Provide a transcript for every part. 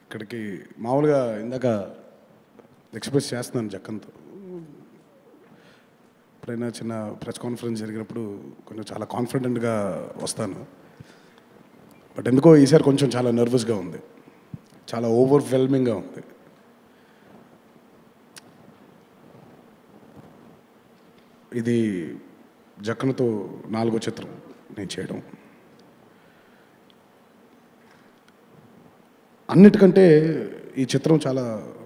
ఇక్కడికి మామూలుగా ఇందాక ఎక్స్ప్రెస్ చేస్తున్నాను జక్కన్తో ఎప్పుడైనా చిన్న ప్రెస్ కాన్ఫరెన్స్ జరిగినప్పుడు కొంచెం చాలా కాన్ఫిడెంట్గా వస్తాను బట్ ఎందుకో ఈసారి కొంచెం చాలా నర్వస్గా ఉంది చాలా ఓవర్వెల్మింగ్గా ఉంది ఇది జక్కనతో నాలుగో చిత్రం నేను చేయడం అన్నిటికంటే ఈ చిత్రం చాలా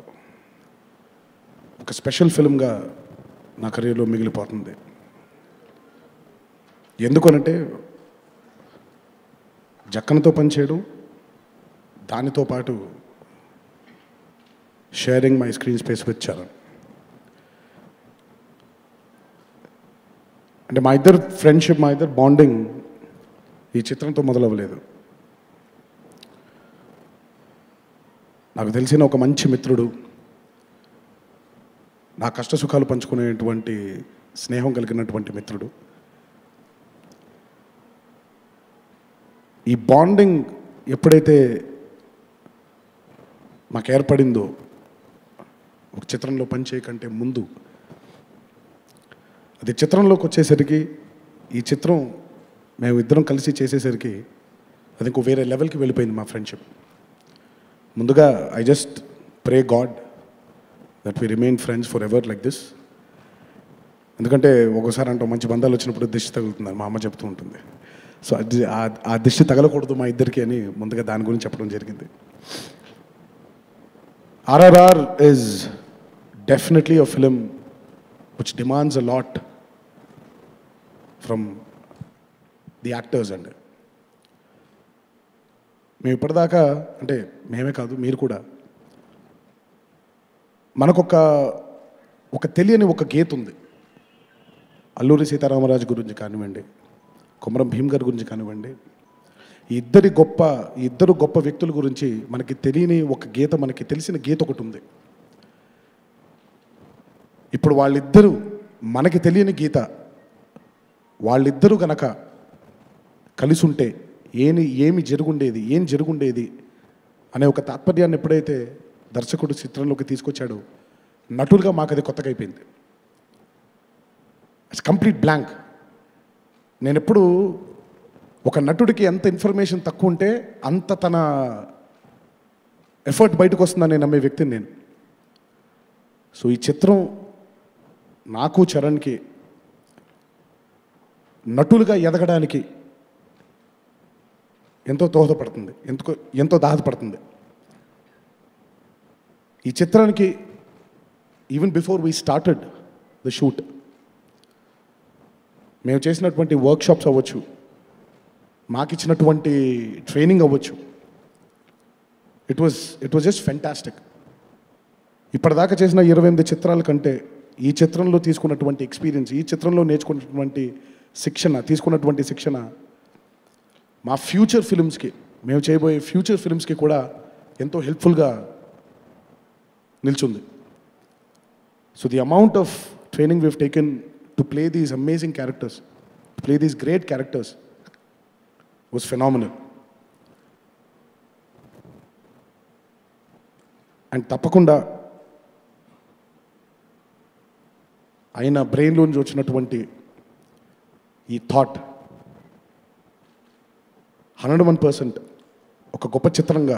ఒక స్పెషల్ ఫిల్మ్గా నా కెరీర్లో మిగిలిపోతుంది ఎందుకనంటే జక్కనతో పనిచేయడం దానితో పాటు sharing my screen space with Charan అంటే మా ఇద్దరు ఫ్రెండ్షిప్ మా ఇద్దరు బాండింగ్ ఈ చిత్రంతో మొదలవ్వలేదు నాకు తెలిసిన ఒక మంచి మిత్రుడు నా కష్ట సుఖాలు పంచుకునేటువంటి స్నేహం కలిగినటువంటి మిత్రుడు ఈ బాండింగ్ ఎప్పుడైతే మాకు ఏర్పడిందో ఒక చిత్రంలో పనిచేయకంటే ముందు అది చిత్రంలోకి వచ్చేసరికి ఈ చిత్రం మేము ఇద్దరం కలిసి చేసేసరికి అది ఇంకో వేరే లెవెల్కి వెళ్ళిపోయింది మా ఫ్రెండ్షిప్ ముందుగా I just pray God that we remain friends forever like this ఎందుకంటే ఒకసారి అంటాం మంచి బంధాలు వచ్చినప్పుడు దిష్టి తగులుతుంది మా అమ్మ చెప్తూ ఉంటుంది సో అది ఆ- ఆ దిష్టి తగలకూడదు మా ఇద్దరికి అని ముందుగా దాని గురించి చెప్పడం జరిగింది RRR is definitely a film which demands a lot from the actors అండి మేము ఇప్పటిదాకా అంటే మేమే కాదు మీరు కూడా మనకొక ఒక తెలియని ఒక గీత ఉంది అల్లూరి సీతారామరాజు గురించి కానివ్వండి కొమరం భీమ్ గారి గురించి కానివ్వండి ఈ ఇద్దరి గొప్ప ఈ ఇద్దరు గొప్ప వ్యక్తుల గురించి మనకి తెలియని ఒక గీత మనకి తెలిసిన గీత ఒకటి ఉంది ఇప్పుడు వాళ్ళిద్దరూ మనకి తెలియని గీత వాళ్ళిద్దరూ గనక కలిసి ఉంటే ఏమి ఏమి జరుగుండేది ఏం జరుగుండేది అనే ఒక తాత్పర్యాన్ని ఎప్పుడైతే దర్శకుడు చిత్రంలోకి తీసుకొచ్చాడో నటులుగా మాకు అది కొత్తగా అయిపోయింది ఇట్స్ కంప్లీట్ బ్లాంక్ నేను ఎప్పుడు ఒక నటుడికి ఎంత ఇన్ఫర్మేషన్ తక్కువ ఉంటే అంత తన ఎఫర్ట్ బయటకు వస్తుందని నేను నమ్మే వ్యక్తిని నేను సో ఈ చిత్రం నాకు చరణ్కి నటులుగా ఎదగడానికి ఎంతో దోహదపడుతుంది ఎంతో ఎంతో దోహదపడుతుంది ఈ చిత్రానికి even before we started the shoot మేము చేసినటువంటి వర్క్షాప్స్ అవ్వచ్చు మాకిచ్చినటువంటి ట్రైనింగ్ అవ్వచ్చు it was it was just fantastic ఇప్పటిదాకా చేసిన ఇరవై ఎనిమిది చిత్రాల కంటే ఈ చిత్రంలో తీసుకున్నటువంటి ఎక్స్పీరియన్స్ ఈ చిత్రంలో నేర్చుకున్నటువంటి శిక్షణ తీసుకున్నటువంటి శిక్షణ మా ఫ్యూచర్ ఫిల్మ్స్కి మేము చేయబోయే ఫ్యూచర్ ఫిల్మ్స్కి కూడా ఎంతో హెల్ప్ఫుల్గా నిల్చుంది so the amount of training we've taken to play these amazing characters to play these great characters was phenomenal and తప్పకుండా ఆయన బ్రెయిన్లోంచి వచ్చినటువంటి ఈ థాట్ హండ్రెడ్ వన్ పర్సెంట్ ఒక గొప్ప చిత్రంగా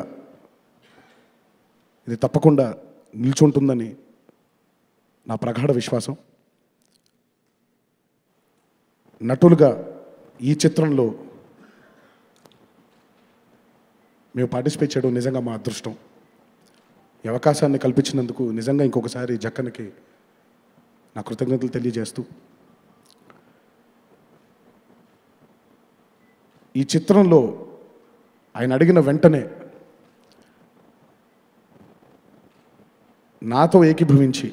ఇది తప్పకుండా నిల్చుంటుందని నా ప్రగాఢ విశ్వాసం నటులుగా ఈ చిత్రంలో మేము పార్టిసిపేట్ చేయడం నిజంగా మా అదృష్టం ఈ అవకాశాన్ని కల్పించినందుకు నిజంగా ఇంకొకసారి జక్కనికి నా కృతజ్ఞతలు తెలియజేస్తూ ఈ చిత్రంలో ఆయన అడిగిన వెంటనే నాతో ఏకీభవించి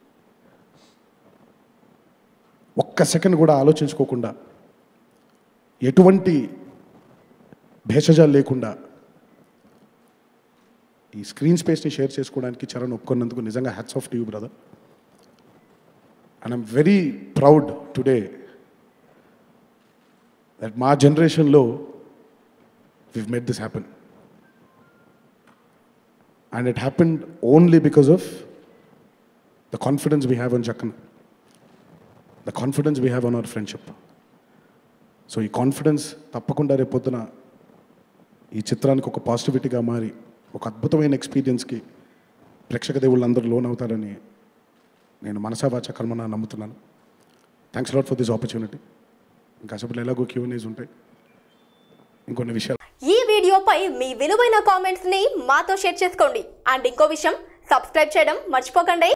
ఒక్క సెకండ్ కూడా ఆలోచించుకోకుండా ఎటువంటి భేషజాలు లేకుండా ఈ స్క్రీన్ స్పేస్ని షేర్ చేసుకోవడానికి చరణ్ ఒప్పుకున్నందుకు నిజంగా hats off to you brother and I'm very proud today that మా జనరేషన్లో we've made this happen and it happened only because of the confidence we have on Jakkanna the confidence we have on our friendship so ఈ confidence తప్పకుండా రేపొద్దున ఈ చిత్రానికి ఒక పాజిటివిటీగా మారి ఒక అద్భుతమైన ఎక్స్పీరియన్స్కి ప్రేక్షక దేవుళ్ళు అందరూ లోన్ అవుతారని నేను మనసా వాచ కర్మన నమ్ముతున్నాను thanks lot for this opportunity ఇంకా అసలు ఎలాగో క్యూఎన్ఏస్ ఉంటాయి ఇంకొన్ని విషయాలు ఈ వీడియోపై మీ విలువైన కామెంట్స్ ని మాతో షేర్ చేసుకోండి అండ్ ఇంకో విషయం సబ్స్క్రైబ్ చేయడం మర్చిపోకండి